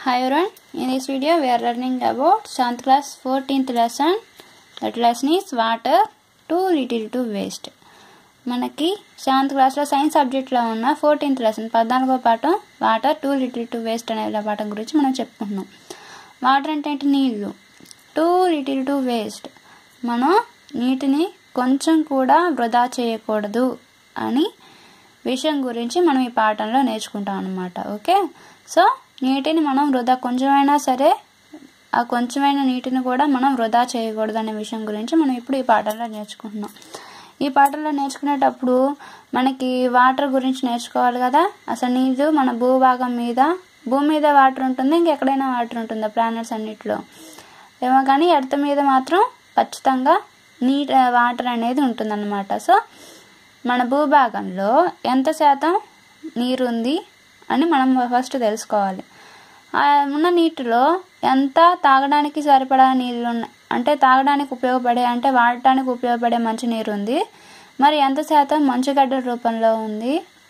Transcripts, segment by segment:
Hi everyone, in this video we are learning about 7th class 14th lesson. That lesson is water too little to waste. మనకి seventh క్లాస్లో science సబ్జెక్ట్లో ఉన్న fourteenth lesson పద్నాలుగో పాఠం water too little to waste అనే పాఠం గురించి మనం చెప్పుకుంటున్నాం వాటర్ అంటే ఏంటి నీళ్ళు టూ లిటిల్ టు వేస్ట్ మనం నీటిని కొంచెం కూడా వృధా చేయకూడదు అని విషయం గురించి మనం ఈ పాఠంలో నేర్చుకుంటాం అనమాట ఓకే సో నీటిని మనం వృధా కొంచెమైనా సరే ఆ కొంచెమైన నీటిని కూడా మనం వృధా చేయకూడదు అనే విషయం గురించి మనం ఇప్పుడు ఈ పాఠంలో నేర్చుకుంటున్నాం ఈ పాఠంలో నేర్చుకునేటప్పుడు మనకి వాటర్ గురించి నేర్చుకోవాలి కదా అసలు నీళ్ళు మన భూభాగం మీద భూమి మీద వాటర్ ఉంటుంది ఇంకెక్కడైనా వాటర్ ఉంటుందా ప్లానెట్స్ అన్నిట్లో ఏమో కానీ ఎర్త్ మీద మాత్రం ఖచ్చితంగా నీట్ వాటర్ అనేది ఉంటుందన్నమాట సో మన భూభాగంలో ఎంత శాతం నీరు ఉంది అని మనం ఫస్ట్ తెలుసుకోవాలి ఆ ఉన్న నీటిలో ఎంత తాగడానికి సరిపడా నీళ్ళు ఉన్న అంటే తాగడానికి ఉపయోగపడే అంటే వాడటానికి ఉపయోగపడే మంచి నీరు ఉంది మరి ఎంత శాతం మంచుగడ్డల రూపంలో ఉంది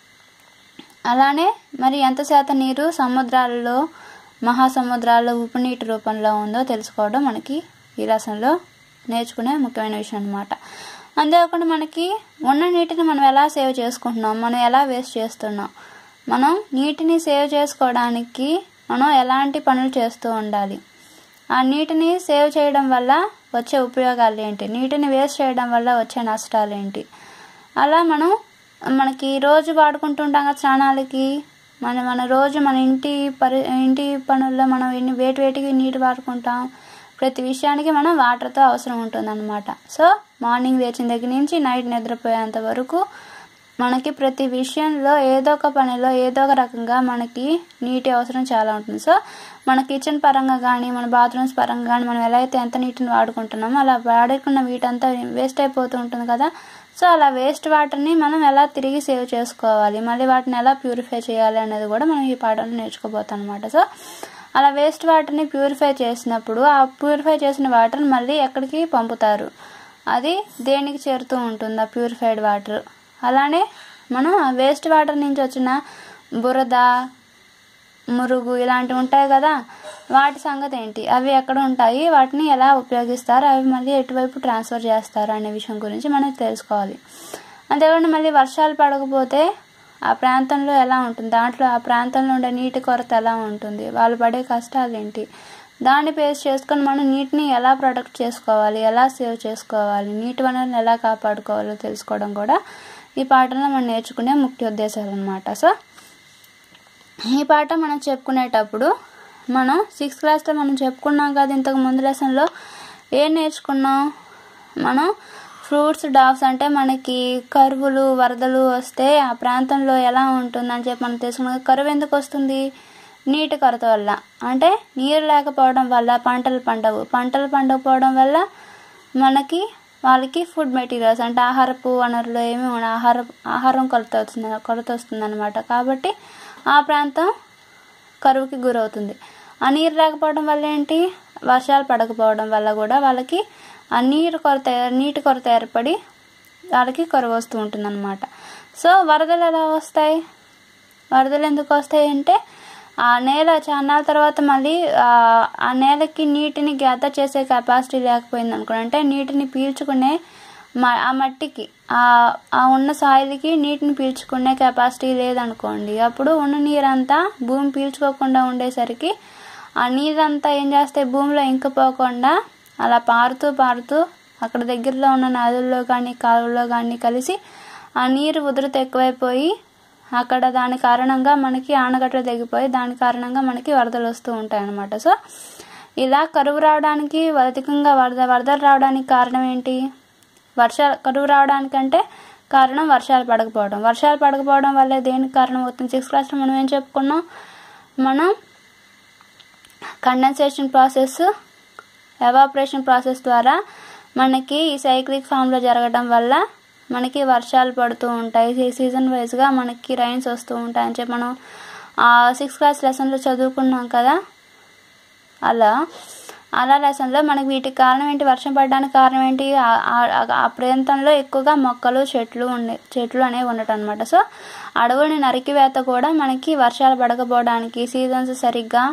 అలానే మరి ఎంత శాతం నీరు సముద్రాలలో మహాసముద్రాల్లో ఉప్పు నీటి రూపంలో ఉందో తెలుసుకోవడం మనకి ఈ లెసన్లో నేర్చుకునే ముఖ్యమైన విషయం అనమాట అంతేకాకుండా మనకి ఉన్న నీటిని మనం ఎలా సేవ్ చేసుకుంటున్నాం మనం ఎలా వేస్ట్ చేస్తున్నాం మనం నీటిని సేవ్ చేసుకోవడానికి మనం ఎలాంటి పనులు చేస్తూ ఉండాలి ఆ నీటిని సేవ్ చేయడం వల్ల వచ్చే ఉపయోగాలు ఏంటి నీటిని వేస్ట్ చేయడం వల్ల వచ్చే నష్టాలు ఏంటి అలా మనం మనకి రోజు వాడుకుంటుంటాం కదా స్నానాలకి మన మన రోజు మన ఇంటి పరి ఇంటి పనుల్లో మనం ఎన్ని వేటి వేటికి నీరు వాడుకుంటాం ప్రతి విషయానికి మనం వాటర్తో అవసరం ఉంటుందన్నమాట సో మార్నింగ్ లేచిన దగ్గర నుంచి నైట్ నిద్రపోయేంత వరకు మనకి ప్రతి విషయంలో ఏదో ఒక పనిలో ఏదో ఒక రకంగా మనకి నీటి అవసరం చాలా ఉంటుంది సో మన కిచెన్ పరంగా కానీ మన బాత్రూమ్స్ పరంగా కానీ మనం ఎలా అయితే ఎంత నీటిని వాడుకుంటున్నామో అలా వాడుకున్న వీటంతా వేస్ట్ అయిపోతూ ఉంటుంది కదా సో అలా వేస్ట్ వాటర్ని మనం ఎలా తిరిగి సేవ్ చేసుకోవాలి మళ్ళీ వాటిని ఎలా ప్యూరిఫై చేయాలి అనేది కూడా మనం ఈ పాఠంలో నేర్చుకోబోతాం అనమాట సో అలా వేస్ట్ వాటర్ని ప్యూరిఫై చేసినప్పుడు ఆ ప్యూరిఫై చేసిన వాటర్ మళ్ళీ ఎక్కడికి పంపుతారు అది దేనికి చేరుతూ ఉంటుంది ఆ ప్యూరిఫైడ్ వాటర్ అలానే మనం ఆ వేస్ట్ వాటర్ నుంచి వచ్చిన బురద మురుగు ఇలాంటివి ఉంటాయి కదా వాటి సంగతి ఏంటి అవి ఎక్కడ ఉంటాయి వాటిని ఎలా ఉపయోగిస్తారు అవి మళ్ళీ ఎటువైపు ట్రాన్స్ఫర్ చేస్తారు అనే విషయం గురించి మనం తెలుసుకోవాలి అంతేకాకుండా మళ్ళీ వర్షాలు పడకపోతే ఆ ప్రాంతంలో ఎలా ఉంటుంది దాంట్లో ఆ ప్రాంతంలో ఉండే నీటి కొరత ఎలా ఉంటుంది వాళ్ళు పడే కష్టాలు ఏంటి దాన్ని బేస్ చేసుకొని మనం నీటిని ఎలా ప్రొటెక్ట్ చేసుకోవాలి ఎలా సేవ్ చేసుకోవాలి నీటి వనరులను ఎలా కాపాడుకోవాలో తెలుసుకోవడం కూడా ఈ పాఠంలో మనం నేర్చుకునే ముఖ్య ఉద్దేశాలు అనమాట సో ఈ పాఠం మనం చెప్పుకునేటప్పుడు మనం సిక్స్త్ క్లాస్లో మనం చెప్పుకున్నాం కదా ఇంతకు ముందు లెసన్లో ఏం నేర్చుకున్నాం మనం ఫ్రూట్స్ డాగ్స్ అంటే మనకి కరువులు వరదలు వస్తే ఆ ప్రాంతంలో ఎలా ఉంటుందని చెప్పి మనం తెలుసుకున్నాం కరువు ఎందుకు వస్తుంది నీటి కొరత వల్ల అంటే నీరు లేకపోవడం వల్ల పంటలు పండవు పంటలు పండకపోవడం వల్ల మనకి వాళ్ళకి ఫుడ్ మెటీరియల్స్ అంటే ఆహారపు వనరులు ఏమి ఆహార ఆహారం కొరత వస్తుంది కొరత వస్తుందన్నమాట కాబట్టి ఆ ప్రాంతం కరువుకి గురవుతుంది ఆ నీరు లేకపోవడం వల్ల ఏంటి వర్షాలు పడకపోవడం వల్ల కూడా వాళ్ళకి ఆ నీరు కొరత నీటి కొరత ఏర్పడి వాళ్ళకి కరువు వస్తూ ఉంటుందన్నమాట సో వరదలు ఎలా వస్తాయి వరదలు ఎందుకు వస్తాయి అంటే ఆ నేల చాలా తర్వాత మళ్ళీ ఆ నేలకి నీటిని గ్యాదర్ చేసే కెపాసిటీ లేకపోయింది అనుకోండి అంటే నీటిని పీల్చుకునే ఆ మట్టికి ఆ ఉన్న సాయిల్కి నీటిని పీల్చుకునే కెపాసిటీ లేదనుకోండి అప్పుడు ఉన్న నీరంతా భూమి పీల్చుకోకుండా ఉండేసరికి ఆ నీరంతా ఏం చేస్తాయి భూమిలో ఇంకిపోకుండా అలా పారుతూ పారుతూ అక్కడ దగ్గరలో ఉన్న నదుల్లో కానీ కాలువలో కానీ కలిసి ఆ నీరు ఉధృత ఎక్కువైపోయి అక్కడ దాని కారణంగా మనకి ఆనగట్టలు తెగిపోయి దాని కారణంగా మనకి వరదలు వస్తూ ఉంటాయి అన్నమాట సో ఇలా కరువు రావడానికి అధికంగా వరద వరదలు రావడానికి కారణం ఏంటి వర్షాలు కరువు రావడానికంటే కారణం వర్షాలు పడకపోవడం వర్షాలు పడకపోవడం వల్ల దేనికి కారణం అవుతుంది సిక్స్త్ క్లాస్లో మనం ఏం చెప్పుకున్నాం మనం కండెన్సేషన్ ప్రాసెస్ ఎవాపరేషన్ ప్రాసెస్ ద్వారా మనకి ఈ సైక్లిక్ ఫామ్లో జరగడం వల్ల మనకి వర్షాలు పడుతూ ఉంటాయి సీజన్ వైజ్గా మనకి రైన్స్ వస్తూ ఉంటాయి అని చెప్పి మనం సిక్స్త్ క్లాస్ లెసన్లో చదువుకున్నాం కదా అలా అలా లెసన్లో మనకి వీటికి కారణం ఏంటి వర్షం పడడానికి కారణం ఏంటి ఆ ప్రాంతంలో ఎక్కువగా మొక్కలు చెట్లు ఉండే చెట్లు అనేవి ఉండటం అనమాట సో అడవులని నరికివేత కూడా మనకి వర్షాలు పడకపోవడానికి సీజన్స్ సరిగ్గా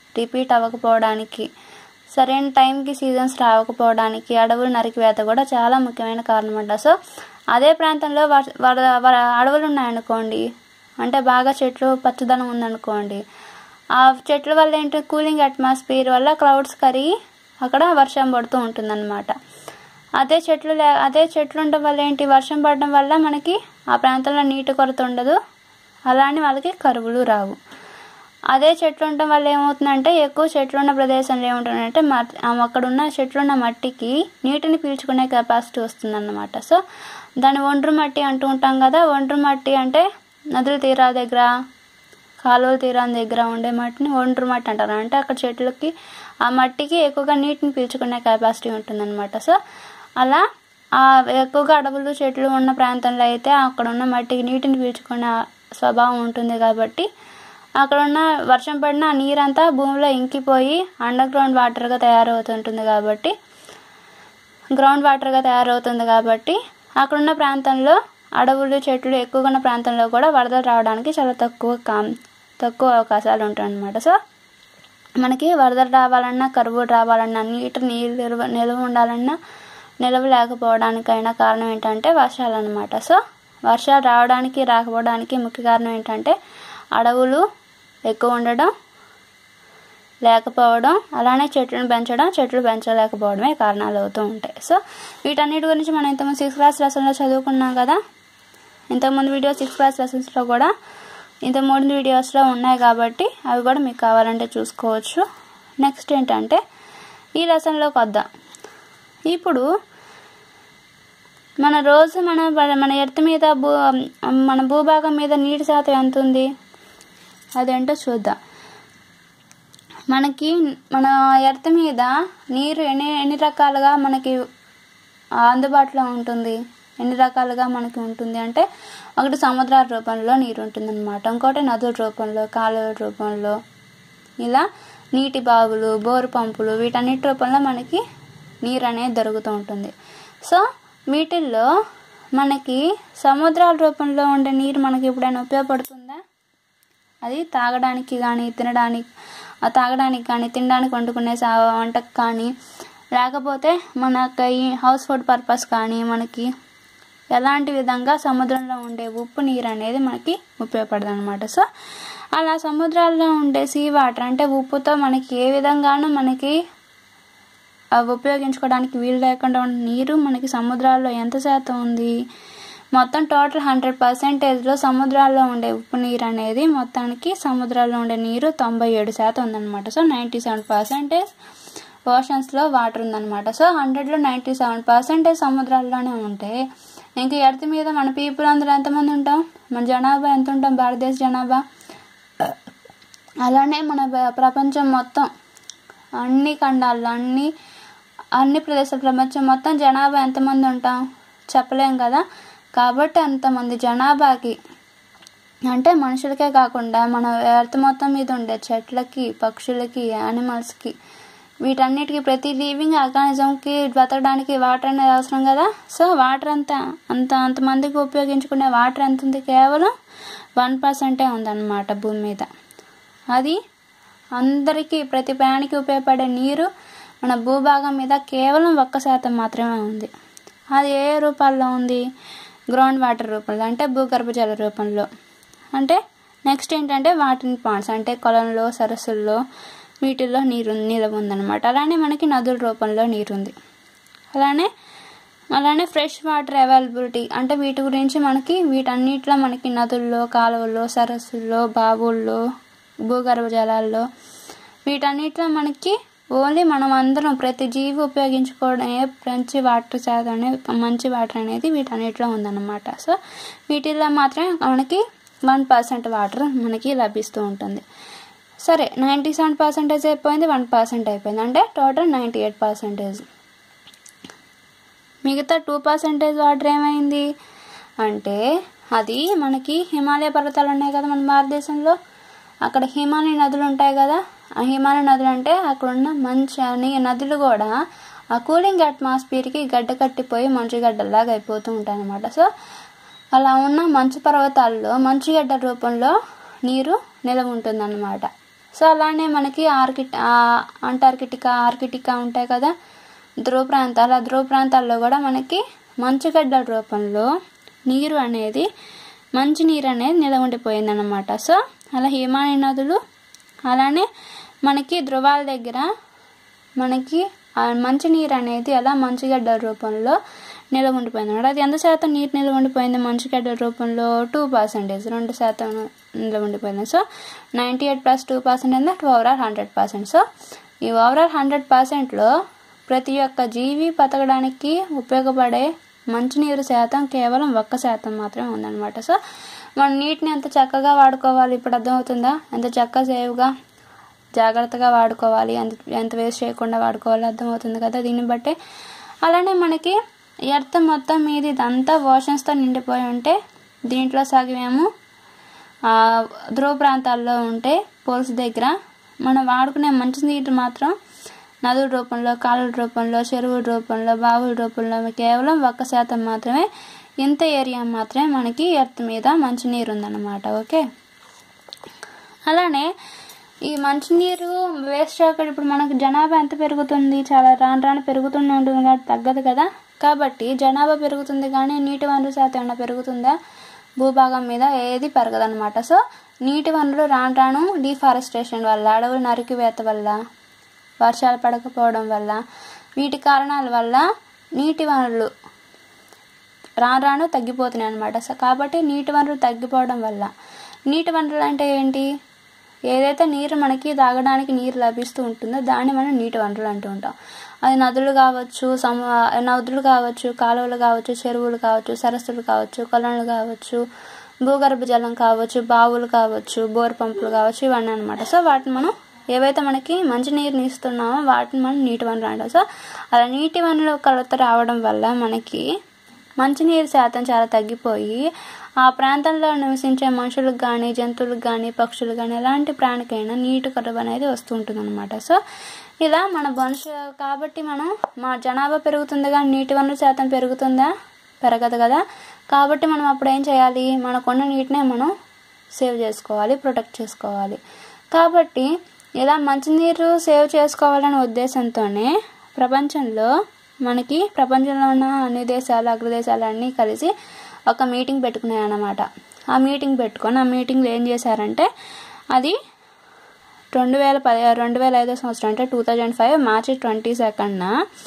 రిపీట్ అవ్వకపోవడానికి సరైన టైంకి సీజన్స్ రావకపోవడానికి అడవులు నరికివేత కూడా చాలా ముఖ్యమైన కారణం అంట సో అదే ప్రాంతంలో వర- వర- వర- అడవులు ఉన్నాయనుకోండి అంటే బాగా చెట్లు పచ్చదనం ఉందనుకోండి ఆ చెట్ల వల్ల ఏంటి కూలింగ్ అట్మాస్ఫియర్ వల్ల క్లౌడ్స్ కరిగి అక్కడ వర్షం పడుతూ ఉంటుందన్నమాట అదే చెట్లు లే అదే చెట్లు ఉండడం వల్ల ఏంటి వర్షం పడడం వల్ల మనకి ఆ ప్రాంతంలో నీటి కొరత ఉండదు అలానే వాళ్ళకి కరువులు రావు అదే చెట్లు ఉండటం వల్ల ఏమవుతుందంటే ఎక్కువ చెట్లు ఉన్న ప్రదేశంలో ఏముంటుందంటే మట్- ఆ అక్కడ ఉన్న చెట్లు ఉన్న మట్టికి నీటిని పీల్చుకునే కెపాసిటీ వస్తుందన్నమాట సో దాన్ని ఒండ్రు మట్టి అంటూ ఉంటాం కదా ఒండ్రు మట్టి అంటే నదుల తీరాల దగ్గర కాలువల తీరాల దగ్గర ఉండే మట్టిని ఒండ్రు మట్టి అంటారు అంటే అక్కడ చెట్లకి ఆ మట్టికి ఎక్కువగా నీటిని పీల్చుకునే కెపాసిటీ ఉంటుందన్నమాట సో అలా ఆ ఎక్కువగా అడవులు చెట్లు ఉన్న ప్రాంతంలో అయితే అక్కడ ఉన్న మట్టికి నీటిని పీల్చుకునే స్వభావం ఉంటుంది కాబట్టి అక్కడ ఉన్న వర్షం పడిన ఆ నీరంతా భూమిలో ఇంకిపోయి అండర్ గ్రౌండ్ వాటర్గా తయారవుతుంటుంది కాబట్టి గ్రౌండ్ వాటర్గా తయారవుతుంది కాబట్టి అక్కడున్న ప్రాంతంలో అడవులు చెట్లు ఎక్కువగా ఉన్న ప్రాంతంలో కూడా వరదలు రావడానికి చాలా తక్కువ కాం తక్కువ అవకాశాలు ఉంటాయి అన్నమాట సో మనకి వరదలు రావాలన్నా కరువు రావాలన్నా నీటి నీళ్ళు నిల్వ నిల్వ ఉండాలన్నా నిల్వ లేకపోవడానికైనా కారణం ఏంటంటే వర్షాలు అనమాట సో వర్షాలు రావడానికి రాకపోవడానికి ముఖ్య కారణం ఏంటంటే అడవులు ఎక్కువ ఉండడం లేకపోవడం అలానే చెట్లను పెంచడం చెట్లు పెంచలేకపోవడమే కారణాలు అవుతూ ఉంటాయి సో వీటన్నిటి గురించి మనం ఇంతకుముందు సిక్స్త్ క్లాస్ లెసన్లో చదువుకున్నాం కదా ఇంతకుముందు వీడియో సిక్స్త్ క్లాస్ లెసన్స్లో కూడా ఇంత మూడు వీడియోస్లో ఉన్నాయి కాబట్టి అవి కూడా మీకు కావాలంటే చూసుకోవచ్చు నెక్స్ట్ ఏంటంటే ఈ లెసన్లోకి వద్దాం ఇప్పుడు మన రోజు మన మన ఎర్త్ మీద భూ మన భూభాగం మీద నీటి శాతం ఎంత ఉంది అదేంటో చూద్దాం మనకి మన ఎర్త్ మీద నీరు ఎన్ని ఎన్ని రకాలుగా మనకి అందుబాటులో ఉంటుంది ఎన్ని రకాలుగా మనకి ఉంటుంది అంటే ఒకటి సముద్రాల రూపంలో నీరు ఉంటుంది అనమాట ఇంకోటి నదుల రూపంలో కాలువల రూపంలో ఇలా నీటి బావులు బోరు పంపులు వీటన్నిటి రూపంలో మనకి నీరు అనేది దొరుకుతూ ఉంటుంది సో వీటిల్లో మనకి సముద్రాల రూపంలో ఉండే నీరు మనకి ఎప్పుడైనా ఉపయోగపడుతుందా అది తాగడానికి కానీ తినడానికి ఆ తాగడానికి కానీ తినడానికి వండుకునే సా వంటకు కానీ లేకపోతే మనకి హౌస్ ఫుడ్ పర్పస్ కానీ మనకి ఎలాంటి విధంగా సముద్రంలో ఉండే ఉప్పు నీరు అనేది మనకి ఉపయోగపడదు అనమాట సో అలా సముద్రాల్లో ఉండే సీ వాటర్ అంటే ఉప్పుతో మనకి ఏ విధంగానూ మనకి అవి ఉపయోగించుకోవడానికి వీలు లేకుండా ఉన్న నీరు మనకి సముద్రాల్లో ఎంత శాతం ఉంది మొత్తం టోటల్ హండ్రెడ్ పర్సెంటేజ్లో సముద్రాల్లో ఉండే ఉప్పు నీరు అనేది మొత్తానికి సముద్రాల్లో ఉండే నీరు తొంభై ఏడు శాతం ఉందన్నమాట సో నైంటీ సెవెన్ పర్సెంటేజ్ ఓషన్స్లో వాటర్ ఉందన్నమాట సో హండ్రెడ్లో నైంటీ సెవెన్ పర్సెంటేజ్ సముద్రాల్లోనే ఉంటే ఇంకా ఎర్త్ మీద మన పీపుల్ అందరూ ఎంతమంది ఉంటాం మన జనాభా ఎంత ఉంటాం భారతదేశ జనాభా అలానే మన ప్ర- ప్రపంచం మొత్తం అన్ని ఖండాల్లో అన్ని అన్ని ప్రదేశాల ప్రపంచం మొత్తం జనాభా ఎంతమంది ఉంటాం చెప్పలేం కదా కాబట్టి అంతమంది జనాభాకి అంటే మనుషులకే కాకుండా మన ఎర్త్ మొత్తం మీద ఉండే చెట్లకి పక్షులకి యానిమల్స్కి వీటన్నిటికీ ప్రతి లివింగ్ ఆర్గానిజంకి బతకడానికి వాటర్ అనేది అవసరం కదా సో వాటర్ అంతా అంత అంతమందికి ఉపయోగించుకునే వాటర్ ఎంత ఉంది కేవలం వన్ పర్సెంటే ఉందన్నమాట భూమి మీద అది అందరికీ ప్రతి ప్రాణికి ఉపయోగపడే నీరు మన భూభాగం మీద కేవలం ఒక్క శాతం మాత్రమే ఉంది అది ఏ రూపాల్లో ఉంది గ్రౌండ్ వాటర్ రూపంలో అంటే భూగర్భ జల రూపంలో అంటే నెక్స్ట్ ఏంటంటే వాటర్ పాండ్స్ అంటే కొలంలో సరస్సుల్లో వీటిల్లో నీరు నిలవ ఉందన్నమాట అలానే మనకి నదుల రూపంలో నీరు ఉంది అలానే అలానే ఫ్రెష్ వాటర్ అవైలబిలిటీ అంటే వీటి గురించి మనకి వీటన్నిటిలో మనకి నదుల్లో కాలువల్లో సరస్సుల్లో బావుల్లో భూగర్భ జలాల్లో వీటన్నిటిలో మనకి ఓన్లీ మనం అందరం ప్రతి జీవి ఉపయోగించుకోవడం మంచి వాటర్ శాతం అనేది మంచి వాటర్ అనేది వీటన్నిటిలో ఉందన్నమాట సో వీటిల్లో మాత్రమే మనకి వన్ పర్సెంట్ వాటర్ మనకి లభిస్తూ ఉంటుంది సరే నైంటీ సెవెన్ పర్సెంటేజ్ అయిపోయింది వన్ పర్సెంట్ అయిపోయింది అంటే టోటల్ నైంటీ ఎయిట్ పర్సెంటేజ్ మిగతా టూ పర్సెంటేజ్ వాటర్ ఏమైంది అంటే అది మనకి హిమాలయ పర్వతాలు ఉన్నాయి కదా మన భారతదేశంలో అక్కడ హిమాలయ నదులు ఉంటాయి కదా ఆ హిమాలయ నదులు అంటే అక్కడ ఉన్న మంచి అని నదులు కూడా ఆ కూలింగ్ అట్మాస్ఫియర్కి గడ్డ కట్టిపోయి మంచు గడ్డలాగా అయిపోతూ ఉంటాయి అన్నమాట సో అలా ఉన్న మంచు పర్వతాల్లో మంచుగడ్డ రూపంలో నీరు నిలవ ఉంటుందన్నమాట సో అలానే మనకి ఆర్కిట్ అంటార్కిటికా ఆర్కిటికా ఉంటాయి కదా ధ్రువ ప్రాంతాలు ఆ ధ్రువ ప్రాంతాల్లో కూడా మనకి మంచుగడ్డల రూపంలో నీరు అనేది మంచి నీరు అనేది నిలవ ఉండిపోయింది అనమాట సో అలా హిమాలయ నదులు అలానే మనకి ధ్రువాల దగ్గర మనకి ఆ మంచి నీరు అనేది అలా మంచుగడ్డల రూపంలో నిలవ ఉండిపోయింది అనమాట అది ఎంత శాతం నీరు నిలవ ఉండిపోయింది మంచుగడ్డల రూపంలో టూ పర్సెంటేజ్ రెండు శాతం నిలవ ఉండిపోయింది so ninety eight plus two percent అంటే ఓవరాల్ హండ్రెడ్ పర్సెంట్ సో ఈ ఓవరాల్ హండ్రెడ్ పర్సెంట్లో ప్రతి ఒక్క జీవి బతకడానికి ఉపయోగపడే మంచినీరు శాతం కేవలం ఒక్క శాతం మాత్రమే ఉందన్నమాట సో మనం నీటిని ఎంత చక్కగా వాడుకోవాలి ఇప్పుడు అర్థమవుతుందా ఎంత చక్కగా సేవ్గా జాగ్రత్తగా వాడుకోవాలి ఎంత ఎంత వేస్ట్ చేయకుండా వాడుకోవాలి అర్థమవుతుంది కదా దీన్ని బట్టే అలానే మనకి ఎర్త్ మొత్తం మీద ఇదంతా ఓషన్స్తో నిండిపోయి ఉంటే దీంట్లో సగమేమో ధ్రువ ప్రాంతాల్లో ఉంటే పోల్స్ దగ్గర మనం వాడుకునే మంచి నీరు మాత్రం నదుల రూపంలో కాలువల రూపంలో చెరువుల రూపంలో బావుల రూపంలో కేవలం ఒక్క శాతం మాత్రమే ఇంత ఏరియా మాత్రమే మనకి ఎర్త్ మీద మంచినీరు ఉందన్నమాట ఓకే అలానే ఈ మంచినీరు వేస్ట్ చేయకుండా ఇప్పుడు మనకు జనాభా ఎంత పెరుగుతుంది చాలా రాను రాను పెరుగుతూనే ఉంటుంది కాబట్టి తగ్గదు కదా కాబట్టి జనాభా పెరుగుతుంది కానీ నీటి వనరు శాతం ఏమైనా పెరుగుతుందా భూభాగం మీద ఏది పెరగదనమాట సో నీటి వనరులు రాను రాను డిఫారెస్టేషన్ వల్ల అడవులు నరికివేత వల్ల వర్షాలు పడకపోవడం వల్ల వీటి కారణాల వల్ల నీటి వనరులు రాను రాను తగ్గిపోతున్నాయి అనమాట సో కాబట్టి నీటి వనరులు తగ్గిపోవడం వల్ల నీటి వనరులు అంటే ఏంటి ఏదైతే నీరు మనకి తాగడానికి నీరు లభిస్తూ ఉంటుందో దాన్ని మనం నీటి వనరులు అంటూ ఉంటాం అది నదులు కావచ్చు సమ నదులు కావచ్చు కాలువలు కావచ్చు చెరువులు కావచ్చు సరస్సులు కావచ్చు కొలనులు కావచ్చు భూగర్భ జలం కావచ్చు బావులు కావచ్చు బోర్ పంపులు కావచ్చు ఇవన్నీ అనమాట సో వాటిని మనం ఏవైతే మనకి మంచి నీరుని ఇస్తున్నామో వాటిని మనం నీటి వనరులు అంటాం సో అలా నీటి వనరుల కొలత రావడం వల్ల మనకి మంచినీరు శాతం చాలా తగ్గిపోయి ఆ ప్రాంతంలో నివసించే మనుషులకు కానీ జంతువులకు కానీ పక్షులకు కానీ ఎలాంటి ప్రాణికైనా నీటి కరువు అనేది వస్తూ ఉంటుంది అనమాట సో ఇలా మన మనుషు కాబట్టి మనం మా జనాభా పెరుగుతుంది కానీ నీటి వనరు శాతం పెరుగుతుందా పెరగదు కదా కాబట్టి మనం అప్పుడు ఏం చేయాలి మనకున్న నీటినే మనం సేవ్ చేసుకోవాలి ప్రొటెక్ట్ చేసుకోవాలి కాబట్టి ఇలా మంచినీరు సేవ్ చేసుకోవాలనే ఉద్దేశంతోనే ప్రపంచంలో మనకి ప్రపంచంలో ఉన్న అన్ని దేశాలు అగ్రదేశాలు అన్నీ కలిసి ఒక మీటింగ్ పెట్టుకున్నాయి అన్నమాట ఆ మీటింగ్ పెట్టుకొని ఆ మీటింగ్లో ఏం చేశారంటే అది రెండు వేల పది రెండు వేల ఐదో సంవత్సరం అంటే two thousand five March twenty సెకండ్న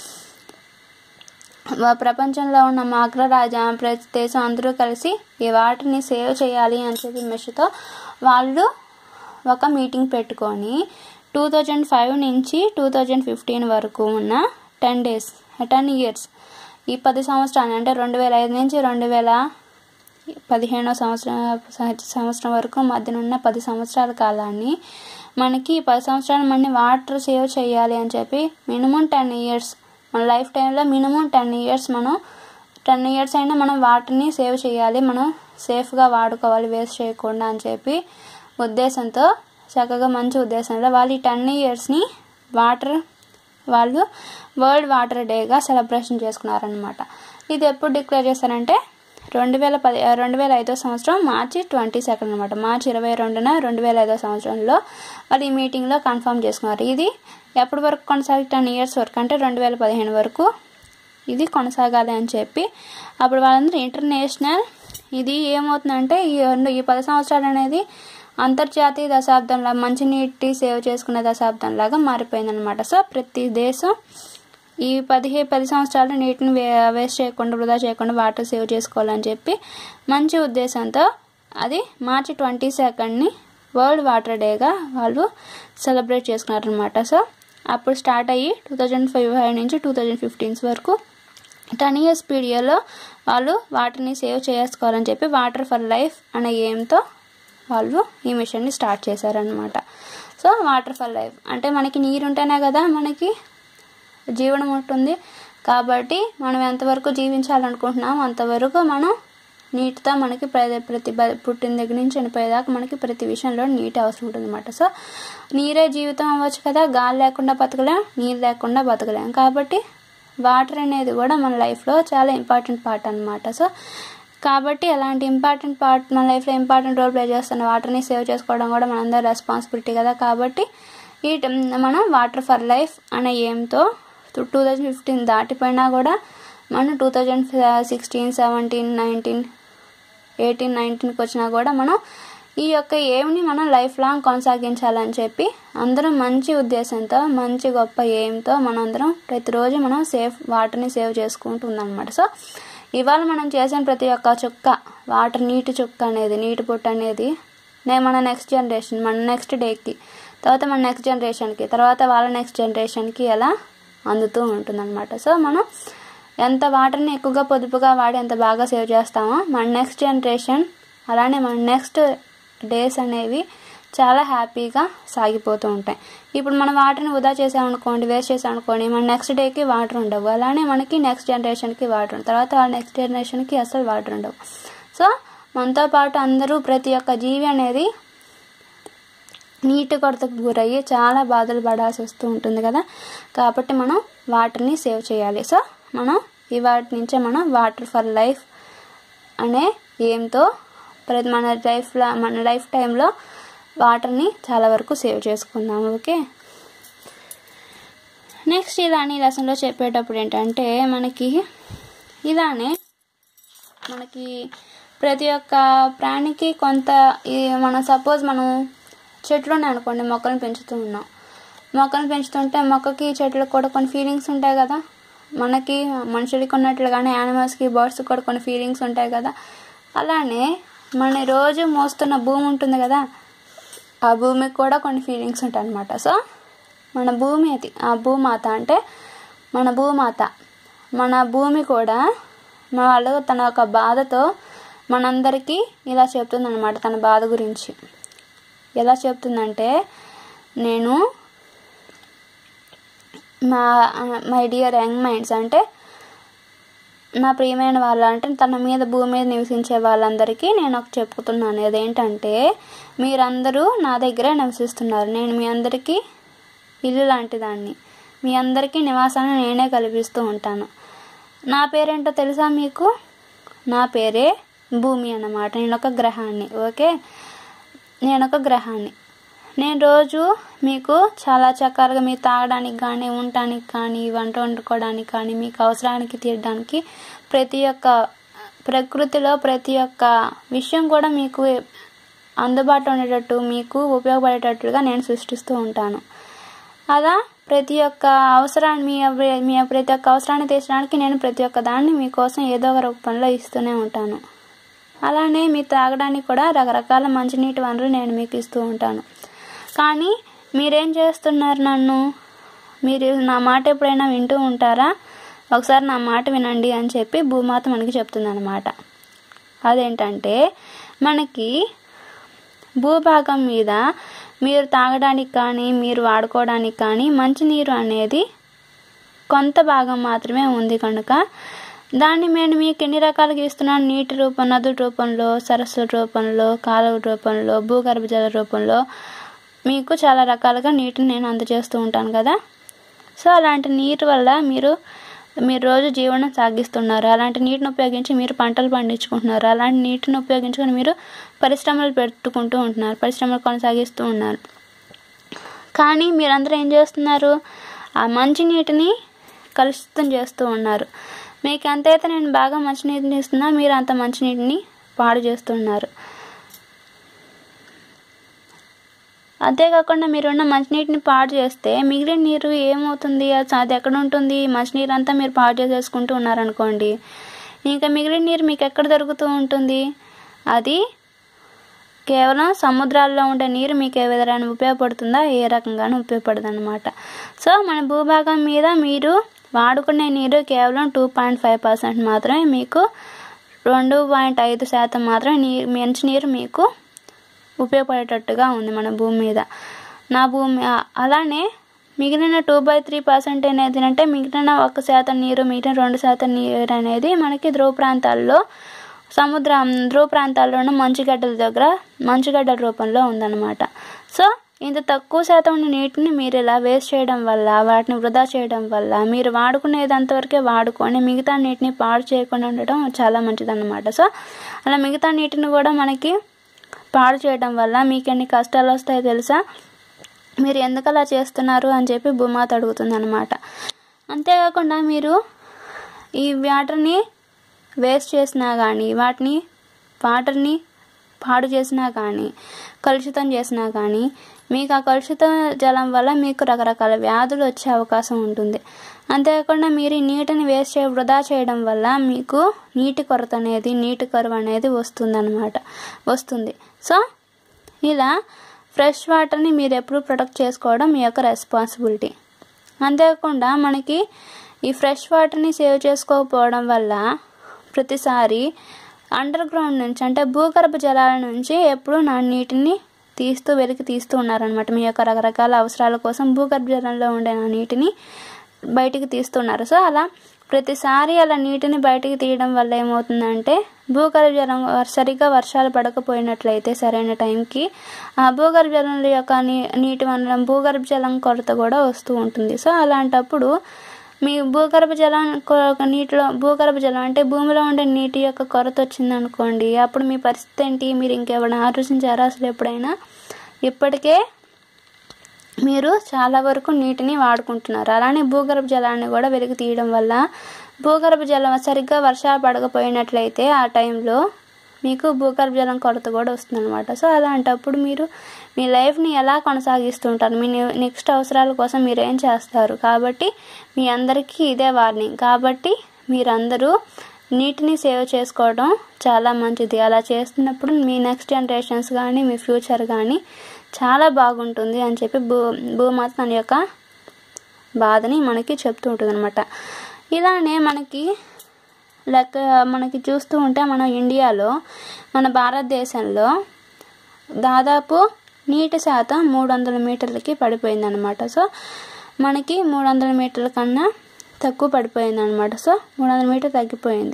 ప్రపంచంలో ఉన్న మా అగ్రరాజ ప్రతి దేశం అందరూ కలిసి ఈ వాటిని సేవ్ చేయాలి అని చెప్పి మెషతో వాళ్ళు ఒక మీటింగ్ పెట్టుకొని టూ థౌజండ్ ఫైవ్ నుంచి టూ థౌజండ్ ఫిఫ్టీన్ వరకు ఉన్న టెన్ డేస్ టెన్ ఇయర్స్ ఈ పది సంవత్సరాలు అంటే రెండు వేల ఐదు నుంచి రెండు వేల పదిహేనో సంవత్సరం సంవత్సరం వరకు మధ్యన ఉన్న పది సంవత్సరాల కాలాన్ని మనకి పది సంవత్సరాలు మన వాటర్ సేవ్ చేయాలి అని చెప్పి మినిమం టెన్ ఇయర్స్ మన లైఫ్ టైంలో మినిమం టెన్ ఇయర్స్ మనం టెన్ ఇయర్స్ అయినా మనం వాటర్ని సేవ్ చేయాలి మనం సేఫ్గా వాడుకోవాలి వేస్ట్ చేయకుండా అని చెప్పి ఉద్దేశంతో చక్కగా మంచి ఉద్దేశంలో వాళ్ళు ఈ టెన్ ఇయర్స్ని వాటర్ వాళ్ళు వరల్డ్ వాటర్ డేగా సెలబ్రేషన్ చేసుకున్నారనమాట ఇది ఎప్పుడు డిక్లేర్ చేశారంటే రెండు వేల పది రెండు వేల ఐదో సంవత్సరం మార్చి ట్వంటీ సెకండ్ అనమాట మార్చి ఇరవై రెండున రెండు వేల ఐదో సంవత్సరంలో వాళ్ళు ఈ మీటింగ్లో కన్ఫర్మ్ చేసుకున్నారు ఇది ఎప్పటి వరకు కొనసాగి టెన్ ఇయర్స్ వరకు అంటే రెండు వేల పదిహేను వరకు ఇది కొనసాగాలి అని చెప్పి అప్పుడు వాళ్ళందరూ ఇంటర్నేషనల్ ఇది ఏమవుతుందంటే ఈ రెండు ఈ పది సంవత్సరాలు అనేది అంతర్జాతీయ దశాబ్దంలా మంచినీటి సేవ్ చేసుకునే దశాబ్దంలాగా మారిపోయిందనమాట సో ప్రతి దేశం ఈ పదిహే పది సంవత్సరాలు నీటిని వే వేస్ట్ చేయకుండా వృధా చేయకుండా వాటర్ సేవ్ చేసుకోవాలని చెప్పి మంచి ఉద్దేశంతో అది మార్చి ట్వంటీ సెకండ్ని వరల్డ్ వాటర్ డేగా వాళ్ళు సెలబ్రేట్ చేసుకున్నారనమాట సో అప్పుడు స్టార్ట్ అయ్యి టూ థౌజండ్ ఫైవ్ ఫైవ్ నుంచి టూ థౌజండ్ ఫిఫ్టీన్స్ వరకు టెన్ ఇయర్స్ పీరియడ్లో వాళ్ళు వాటర్ని సేవ్ చేసుకోవాలని చెప్పి వాటర్ ఫర్ లైఫ్ అనే ఎయిమ్తో వాళ్ళు ఈ మిషన్ని స్టార్ట్ చేశారనమాట సో వాటర్ ఫర్ లైఫ్ అంటే మనకి నీరు ఉంటేనే కదా మనకి జీవనం ఉంటుంది కాబట్టి మనం ఎంతవరకు జీవించాలనుకుంటున్నాం అంతవరకు మనం నీటితో మనకి ప్రతి ప్రతి పుట్టిన దగ్గర నుంచి చనిపోయేదాకా మనకి ప్రతి విషయంలో నీటి అవసరం ఉంటుంది అనమాట సో నీరే జీవితం అవ్వచ్చు కదా గాలి లేకుండా బతకలేం నీరు లేకుండా బతకలేం కాబట్టి వాటర్ అనేది కూడా మన లైఫ్లో చాలా ఇంపార్టెంట్ పార్ట్ అనమాట సో కాబట్టి అలాంటి ఇంపార్టెంట్ పార్ట్ మన లైఫ్లో ఇంపార్టెంట్ రోల్ ప్లే చేస్తున్న వాటర్ని సేవ్ చేసుకోవడం కూడా మనందరి రెస్పాన్సిబిలిటీ కదా కాబట్టి ఈ ట- మనం వాటర్ ఫర్ లైఫ్ అనే ఎయిమ్తో టూ థౌజండ్ ఫిఫ్టీన్ దాటిపోయినా కూడా మనం two thousand sixteen seventeen nineteen eighteen నైన్టీన్కి వచ్చినా కూడా మనం ఈ యొక్క ఎయిమ్ని మనం లైఫ్ లాంగ్ కొనసాగించాలని చెప్పి అందరం మంచి ఉద్దేశంతో మంచి గొప్ప ఎయిమ్తో మనందరం ప్రతిరోజు మనం సేఫ్ వాటర్ని సేవ్ చేసుకుంటూ ఉందన్నమాట సో ఇవాళ మనం చేసిన ప్రతి ఒక్క చుక్క వాటర్ నీటి చుక్క అనేది నీటి పొట్టు అనేది నే- మన నెక్స్ట్ జనరేషన్ మన నెక్స్ట్ డేకి తర్వాత మన నెక్స్ట్ జనరేషన్కి తర్వాత వాళ్ళ నెక్స్ట్ జనరేషన్కి ఎలా అందుతూ ఉంటుందన్నమాట సో మనం ఎంత వాటర్ని ఎక్కువగా పొదుపుగా వాడి ఎంత బాగా సేవ్ చేస్తామో మన నెక్స్ట్ జనరేషన్ అలానే మన నెక్స్ట్ డేస్ అనేవి చాలా హ్యాపీగా సాగిపోతూ ఉంటాయి ఇప్పుడు మన వాటర్ని వృధా చేసామనుకోండి వేస్ట్ చేసామనుకోండి మన నెక్స్ట్ డేకి వాటర్ ఉండవు అలానే మనకి నెక్స్ట్ జనరేషన్కి వాటర్ ఉండవు తర్వాత వాళ్ళ నెక్స్ట్ జనరేషన్కి అసలు వాటర్ ఉండవు సో మనతో పాటు అందరూ ప్రతి ఒక్క జీవి అనేది నీటి కొరతకు గురయ్యి చాలా బాధలు పడాల్సి వస్తూ ఉంటుంది కదా కాబట్టి మనం వాటర్ని సేవ్ చేయాలి సో మనం ఈ వాటి నుంచే మనం వాటర్ ఫర్ లైఫ్ అనే ఏంతో ప్రతి మన లైఫ్లో మన లైఫ్ టైంలో వాటర్ని చాలా వరకు సేవ్ చేసుకుందాం ఓకే నెక్స్ట్ ఇలానే లెసన్లో చెప్పేటప్పుడు ఏంటంటే మనకి ఇలానే మనకి ప్రతి ఒక్క ప్రాణికి కొంత ఈ మనం సపోజ్ మనం చెట్లు ఉన్నాయి అనుకోండి మొక్కలను పెంచుతూ ఉన్నాం మొక్కలను పెంచుతుంటే మొక్కకి చెట్లకు కూడా కొన్ని ఫీలింగ్స్ ఉంటాయి కదా మనకి మనుషులకి ఉన్నట్లుగానే యానిమల్స్కి బర్డ్స్కి కూడా కొన్ని ఫీలింగ్స్ ఉంటాయి కదా అలానే మన రోజు మోస్తున్న భూమి ఉంటుంది కదా ఆ భూమికి కూడా కొన్ని ఫీలింగ్స్ ఉంటాయి అన్నమాట సో మన భూమి అది ఆ భూమాత అంటే మన భూమాత మన భూమి కూడా మన వాళ్ళు తన యొక్క బాధతో మనందరికీ ఇలా చెప్తుంది అనమాట తన బాధ గురించి ఎలా చెప్తుందంటే నేను మా మై డియర్ యంగ్ మైండ్స్ అంటే నా ప్రియమైన వాళ్ళు అంటే తన మీద భూమి మీద నివసించే వాళ్ళందరికీ నేను ఒక చెప్పుతున్నాను అదేంటంటే మీరందరూ నా దగ్గరే నివసిస్తున్నారు నేను మీ అందరికీ ఇల్లు లాంటి దాన్ని మీ అందరికీ నివాసాన్ని నేనే కల్పిస్తూ ఉంటాను నా పేరేంటో తెలుసా మీకు నా పేరే భూమి అన్నమాట నేను ఒక గ్రహాన్ని ఓకే నేను ఒక గ్రహాన్ని నేను రోజు మీకు చాలా చక్కగా మీరు తాగడానికి కానీ ఉండటానికి కానీ వంట వండుకోవడానికి కానీ మీకు అవసరానికి తీరడానికి ప్రతి ఒక్క ప్రకృతిలో ప్రతి ఒక్క విషయం కూడా మీకు అందుబాటులో ఉండేటట్టు మీకు ఉపయోగపడేటట్లుగా నేను సృష్టిస్తూ ఉంటాను అలా ప్రతి ఒక్క అవసరాన్ని మీ అవ- మీ ప్రతి ఒక్క అవసరాన్ని తీర్చడానికి నేను ప్రతి ఒక్క దాన్ని మీకోసం ఏదో ఒక రూపంలో ఇస్తూనే ఉంటాను అలానే మీ త్రాగడానికి కూడా రకరకాల మంచినీటి వనరులు నేను మీకు ఇస్తూ ఉంటాను కానీ మీరేం చేస్తున్నారు నన్ను మీరు నా మాట ఎప్పుడైనా వింటూ ఉంటారా ఒకసారి నా మాట వినండి అని చెప్పి భూమాత మనకి చెప్తుంది అనమాట అదేంటంటే మనకి భూభాగం మీద మీరు తాగడానికి కానీ మీరు వాడుకోవడానికి కానీ మంచినీరు అనేది కొంత భాగం మాత్రమే ఉంది కనుక దాన్ని నేను మీకు ఎన్ని రకాలుగా ఇస్తున్నాను నీటి రూపం నదుల రూపంలో సరస్సుల రూపంలో కాలువ రూపంలో భూగర్భ జల రూపంలో మీకు చాలా రకాలుగా నీటిని నేను అందజేస్తూ ఉంటాను కదా సో అలాంటి నీటి వల్ల మీరు మీరు రోజు జీవనం సాగిస్తున్నారు అలాంటి నీటిని ఉపయోగించి మీరు పంటలు పండించుకుంటున్నారు అలాంటి నీటిని ఉపయోగించుకొని మీరు పరిశ్రమలు పెట్టుకుంటూ ఉంటున్నారు పరిశ్రమలు కొనసాగిస్తూ ఉన్నారు కానీ మీరందరూ ఏం చేస్తున్నారు ఆ మంచి నీటిని కలుషితం చేస్తూ ఉన్నారు మీకు ఎంతైతే నేను బాగా మంచినీటిని ఇస్తున్నా మీరు అంత మంచినీటిని పాడు చేస్తున్నారు అంతేకాకుండా మీరున్న మంచినీటిని పాడు చేస్తే మిగిలిన నీరు ఏమవుతుంది అది అది ఎక్కడ ఉంటుంది మంచినీరు అంతా మీరు పాడు చేసేసుకుంటూ ఉన్నారనుకోండి ఇంకా మిగిలిన నీరు మీకు ఎక్కడ దొరుకుతూ ఉంటుంది అది కేవలం సముద్రాల్లో ఉండే నీరు మీకు ఏ విధంగా ఉపయోగపడుతుందా ఏ రకంగానూ ఉపయోగపడదు అనమాట సో మన భూభాగం మీద మీరు వాడుకునే నీరు కేవలం టూ పాయింట్ ఫైవ్ పర్సెంట్ మాత్రమే మీకు రెండు పాయింట్ ఐదు శాతం మాత్రమే నీ మంచి నీరు మీకు ఉపయోగపడేటట్టుగా ఉంది మన భూమి మీద నా భూమి ఆ- అలానే మిగిలిన టూ బై త్రీ పర్సెంట్ అనేది అంటే మిగిలిన ఒక శాతం నీరు మిగిలిన రెండు శాతం నీరు అనేది మనకి ధ్రువ ప్రాంతాల్లో సముద్రం ధ్రువ ప్రాంతాల్లో ఉన్న మంచుగడ్డల దగ్గర మంచుగడ్డల రూపంలో ఉందన్నమాట సో ఇంత తక్కువ శాతం ఉన్న నీటిని మీరు ఇలా వేస్ట్ చేయడం వల్ల వాటిని వృధా చేయడం వల్ల మీరు వాడుకునేది అంతవరకే వాడుకొని మిగతా నీటిని పాడు చేయకుండా ఉండటం చాలా మంచిదన్నమాట సో అలా మిగతా నీటిని కూడా మనకి పాడు చేయడం వల్ల మీకు ఎన్ని కష్టాలు వస్తాయో తెలుసా మీరు ఎందుకు అలా చేస్తున్నారు అని చెప్పి భూమాత అడుగుతుంది అనమాట అంతేకాకుండా మీరు ఈ వాటర్ని వేస్ట్ చేసినా కానీ వాటిని వాటర్ని పాడు చేసినా కానీ కలుషితం చేసినా కానీ మీకు ఆ కలుషిత జలం వల్ల మీకు రకరకాల వ్యాధులు వచ్చే అవకాశం ఉంటుంది అంతేకాకుండా మీరు ఈ నీటిని వేస్ట్ చే వృధా చేయడం వల్ల మీకు నీటి కొరత అనేది నీటి కరువు అనేది వస్తుందన్నమాట వస్తుంది సో ఇలా ఫ్రెష్ వాటర్ని మీరు ఎప్పుడు ప్రొటెక్ట్ చేసుకోవడం మీ యొక్క రెస్పాన్సిబిలిటీ అంతేకాకుండా మనకి ఈ ఫ్రెష్ వాటర్ని సేవ్ చేసుకోకపోవడం వల్ల ప్రతిసారి అండర్ గ్రౌండ్ నుంచి అంటే భూగర్భ జలాల నుంచి ఎప్పుడు నా నీటిని తీస్తూ వెలికి తీస్తూ ఉన్నారనమాట మీ యొక్క రకరకాల అవసరాల కోసం భూగర్భ జలంలో ఉండే నా నీటిని బయటికి తీస్తున్నారు సో అలా ప్రతిసారి అలా నీటిని బయటికి తీయడం వల్ల ఏమవుతుందంటే భూగర్భ జలం సరిగ్గా వర్షాలు పడకపోయినట్లయితే సరైన టైంకి ఆ భూగర్భ జలం యొక్క నీ నీటి వనరం భూగర్భ జలం కొరత కూడా వస్తూ ఉంటుంది సో అలాంటప్పుడు మీ భూగర్భ జలం కొ- నీటిలో భూగర్భ జలం అంటే భూమిలో ఉండే నీటి యొక్క కొరత వచ్చింది అనుకోండి అప్పుడు మీ పరిస్థితి ఏంటి మీరు ఇంకెవరైనా ఆలోచించారా అసలు ఎప్పుడైనా ఇప్పటికే మీరు చాలా వరకు నీటిని వాడుకుంటున్నారు అలానే భూగర్భ జలాన్ని కూడా వెలికి తీయడం వల్ల భూగర్భ జలం సరిగ్గా వర్షాలు పడకపోయినట్లయితే ఆ టైంలో మీకు భూగర్భ జలం కొరత కూడా వస్తుందన్నమాట సో అలాంటప్పుడు మీరు మీ లైఫ్ని ఎలా కొనసాగిస్తుంటారు మీ నెక్స్ట్ అవసరాల కోసం మీరు ఏం చేస్తారు కాబట్టి మీ అందరికీ ఇదే వార్నింగ్ కాబట్టి మీరందరూ నీటిని సేవ్ చేసుకోవడం చాలా మంచిది అలా చేస్తున్నప్పుడు మీ నెక్స్ట్ జనరేషన్స్ కానీ మీ ఫ్యూచర్ కానీ చాలా బాగుంటుంది అని చెప్పి భూ భూమాత తన యొక్క బాధని మనకి చెప్తూ ఉంటుంది అనమాట ఇలానే మనకి లెక్క మనకి చూస్తూ ఉంటే మన ఇండియాలో మన భారతదేశంలో దాదాపు నీటి శాతం మూడు వందల మీటర్లకి పడిపోయింది అనమాట సో మనకి మూడు వందల మీటర్ల కన్నా తక్కువ పడిపోయింది అనమాట సో మూడు వందల మీటర్ తగ్గిపోయింది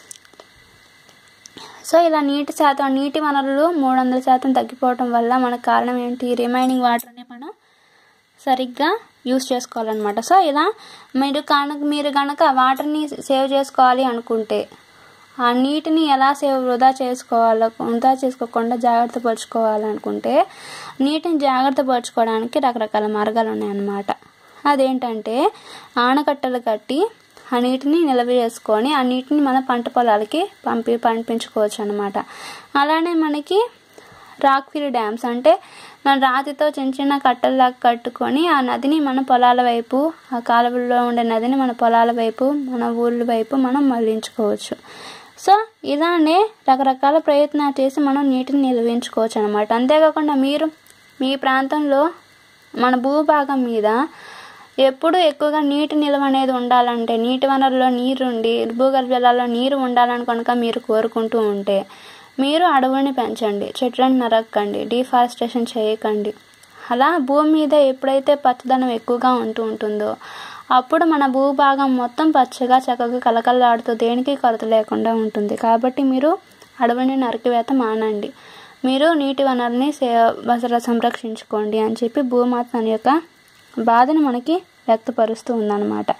సో ఇలా నీటి శాతం నీటి వనరులు మూడు వందల శాతం తగ్గిపోవటం వల్ల మనకు కారణం ఏంటి రిమైనింగ్ వాటర్ని మనం సరిగ్గా యూస్ చేసుకోవాలన్నమాట సో ఇలా మీరు కనుక మీరు కనుక వాటర్ని సేవ్ చేసుకోవాలి అనుకుంటే ఆ నీటిని ఎలా సేవ్ వృధా చేసుకోవాలో వృధా చేసుకోకుండా జాగ్రత్త పరుచుకోవాలనుకుంటే నీటిని జాగ్రత్త పరుచుకోవడానికి రకరకాల మార్గాలు ఉన్నాయన్నమాట అదేంటంటే ఆనకట్టలు కట్టి ఆ నీటిని నిల్వ చేసుకొని ఆ నీటిని మన పంట పొలాలకి పంపి పంపించుకోవచ్చు అనమాట అలానే మనకి రాక్ ఫిల్ డ్యామ్స్ అంటే మన రాతితో చిన్న చిన్న కట్టల్లాగా కట్టుకొని ఆ నదిని మన పొలాల వైపు ఆ కాలువల్లో ఉండే నదిని మన పొలాల వైపు మన ఊళ్ళ వైపు మనం మళ్లించుకోవచ్చు సో ఇలానే రకరకాల ప్రయత్నాలు చేసి మనం నీటిని నిల్వించుకోవచ్చు అనమాట అంతేకాకుండా మీరు మీ ప్రాంతంలో మన భూభాగం మీద ఎప్పుడు ఎక్కువగా నీటి నిల్వ అనేది ఉండాలంటే నీటి వనరులో నీరు ఉండి భూగర్భ జలాల్లో నీరు ఉండాలని కనుక మీరు కోరుకుంటూ ఉంటే మీరు అడవుల్ని పెంచండి చెట్లను నరక్కండి డిఫారెస్టేషన్ చేయకండి అలా భూమి మీద ఎప్పుడైతే పచ్చదనం ఎక్కువగా ఉంటూ ఉంటుందో అప్పుడు మన భూభాగం మొత్తం పచ్చగా చక్కగా కలకలలాడుతూ దేనికి కొరత లేకుండా ఉంటుంది కాబట్టి మీరు అడవిని నరికివేత మానండి మీరు నీటి వనరుని సే అసలు సంరక్షించుకోండి అని చెప్పి భూమాత తన యొక్క బాధను మనకి వ్యక్తపరుస్తూ ఉందన్నమాట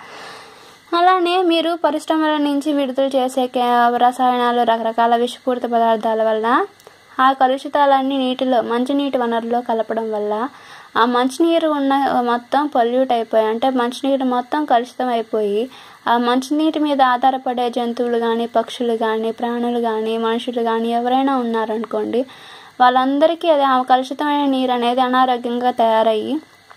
అలానే మీరు పరిశ్రమల నుంచి విడుదల చేసే కే- రసాయనాలు రకరకాల విషపూరిత పదార్థాల వల్ల ఆ కలుషితాలన్నీ నీటిలో మంచినీటి వనరులో కలపడం వల్ల ఆ మంచినీరు ఉన్న మొత్తం పొల్యూట్ అయిపోయి అంటే మంచినీరు మొత్తం కలుషితం అయిపోయి ఆ మంచినీటి మీద ఆధారపడే జంతువులు కానీ పక్షులు కానీ ప్రాణులు కానీ మనుషులు కానీ ఎవరైనా ఉన్నారనుకోండి వాళ్ళందరికీ అది ఆ కలుషితమైన నీరు అనేది అనారోగ్యంగా తయారయ్యి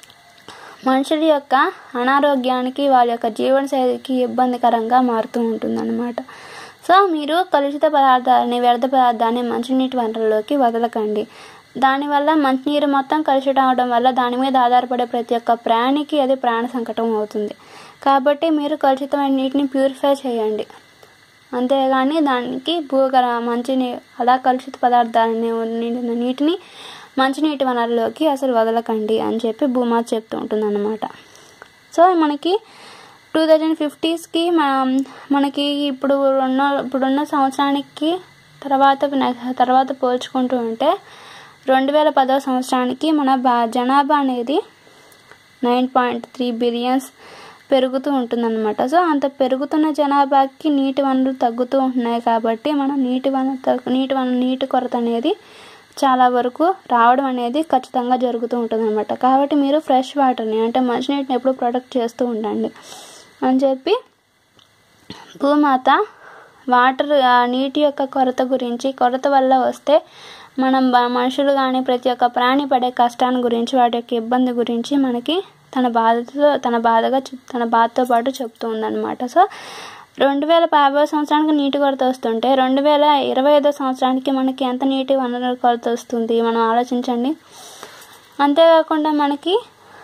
మనుషుల యొక్క అనారోగ్యానికి వాళ్ళ యొక్క జీవనశైలికి ఇబ్బందికరంగా మారుతూ ఉంటుందన్నమాట సో మీరు కలుషిత పదార్థాలని వ్యర్థ పదార్థాన్ని మంచినీటి వనరుల్లోకి వదలకండి దానివల్ల మంచినీరు మొత్తం కలుషితం అవడం వల్ల దాని మీద ఆధారపడే ప్రతి ఒక్క ప్రాణికి అది ప్రాణ సంకటం అవుతుంది కాబట్టి మీరు కలుషితమైన నీటిని ప్యూరిఫై చేయండి అంతేగాని దానికి భూగర మంచిని అలా కలుషిత పదార్థాలని నిండిన నీటిని మంచినీటి వనరులోకి అసలు వదలకండి అని చెప్పి భూమాత చెప్తూ ఉంటుంది అనమాట సో మనకి టూ థౌజండ్ ఫిఫ్టీస్కి మనం మనకి ఇప్పుడు ఉన్న ఇప్పుడున్న సంవత్సరానికి తర్వాత నె- తర్వాత పోల్చుకుంటూ ఉంటే రెండు వేల పదవ సంవత్సరానికి మన బా జనాభా అనేది నైన్ పాయింట్ త్రీ బిలియన్స్ పెరుగుతూ ఉంటుందన్నమాట సో అంత పెరుగుతున్న జనాభాకి నీటి వనరులు తగ్గుతూ ఉంటున్నాయి కాబట్టి మనం నీటి వనరు తగ్గు- నీటి వనరు నీటి కొరత అనేది చాలా వరకు రావడం అనేది ఖచ్చితంగా జరుగుతూ ఉంటుంది అనమాట కాబట్టి మీరు ఫ్రెష్ వాటర్ని అంటే మంచినీటిని ఎప్పుడు ప్రొటెక్ట్ చేస్తూ ఉండండి అని చెప్పి భూమాత వాటర్ ఆ నీటి యొక్క కొరత గురించి కొరత వల్ల వస్తే మనం బ- మనుషులు కానీ ప్రతి ఒక్క ప్రాణి పడే కష్టాన్ని గురించి వాటి యొక్క ఇబ్బంది గురించి మనకి తన బాధతో తన బాధగా చెప్- తన బాధతో పాటు చెప్తూ ఉందన్నమాట సో రెండు వేల యాభై సంవత్సరానికి నీటి కొరత వస్తుంటే రెండు వేల ఇరవై ఐదో సంవత్సరానికి మనకి ఎంత నీటి వనరుల కొరత వస్తుంది మనం ఆలోచించండి అంతేకాకుండా మనకి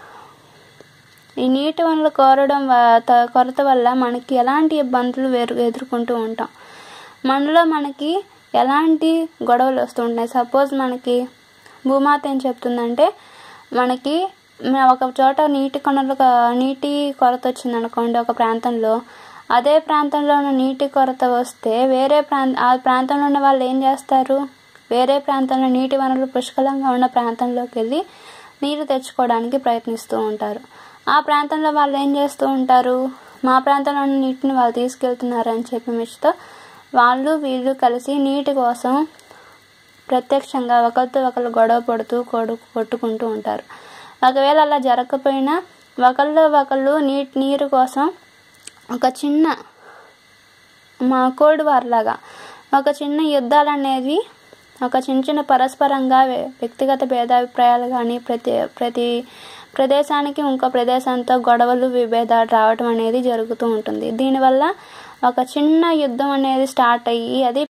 ఈ నీటి వనరులు కోరడం వ- త- కొరత వల్ల మనకి ఎలాంటి ఇబ్బందులు వేరు ఎదుర్కొంటూ ఉంటాం మనలో మనకి ఎలాంటి గొడవలు వస్తుంటాయి సపోజ్ మనకి భూమాత ఏం చెప్తుందంటే మనకి మ- ఒక చోట నీటి కొనలు నీటి కొరత వచ్చింది అనుకోండి ఒక ప్రాంతంలో అదే ప్రాంతంలో ఉన్న నీటి కొరత వస్తే వేరే ప్రాంత ఆ ప్రాంతంలో ఉన్న వాళ్ళు ఏం చేస్తారు వేరే ప్రాంతంలో నీటి వనరులు పుష్కలంగా ఉన్న ప్రాంతంలోకి వెళ్ళి నీరు తెచ్చుకోవడానికి ప్రయత్నిస్తూ ఉంటారు ఆ ప్రాంతంలో వాళ్ళు ఏం చేస్తూ ఉంటారు మా ప్రాంతంలో ఉన్న నీటిని వాళ్ళు తీసుకెళ్తున్నారు అని చెప్పి మిచ్చితో వాళ్ళు వీళ్ళు కలిసి నీటి కోసం ప్రత్యక్షంగా ఒకరితో ఒకరు గొడవ పడుతూ కొడు కొట్టుకుంటూ ఉంటారు ఒకవేళ అలా జరగకపోయినా ఒకళ్ళు ఒకళ్ళు నీటి నీరు కోసం ఒక చిన్న మా కోల్డ్ వార్ లాగా ఒక చిన్న యుద్ధాలు అనేవి ఒక చిన్న చిన్న పరస్పరంగా వ్య- వ్యక్తిగత భేదాభిప్రాయాలు కానీ ప్రతి ప్రతి ప్రదేశానికి ఇంకో ప్రదేశంతో గొడవలు విభేదాలు రావటం అనేది జరుగుతూ ఉంటుంది దీనివల్ల ఒక చిన్న యుద్ధం అనేది స్టార్ట్ అయ్యి అది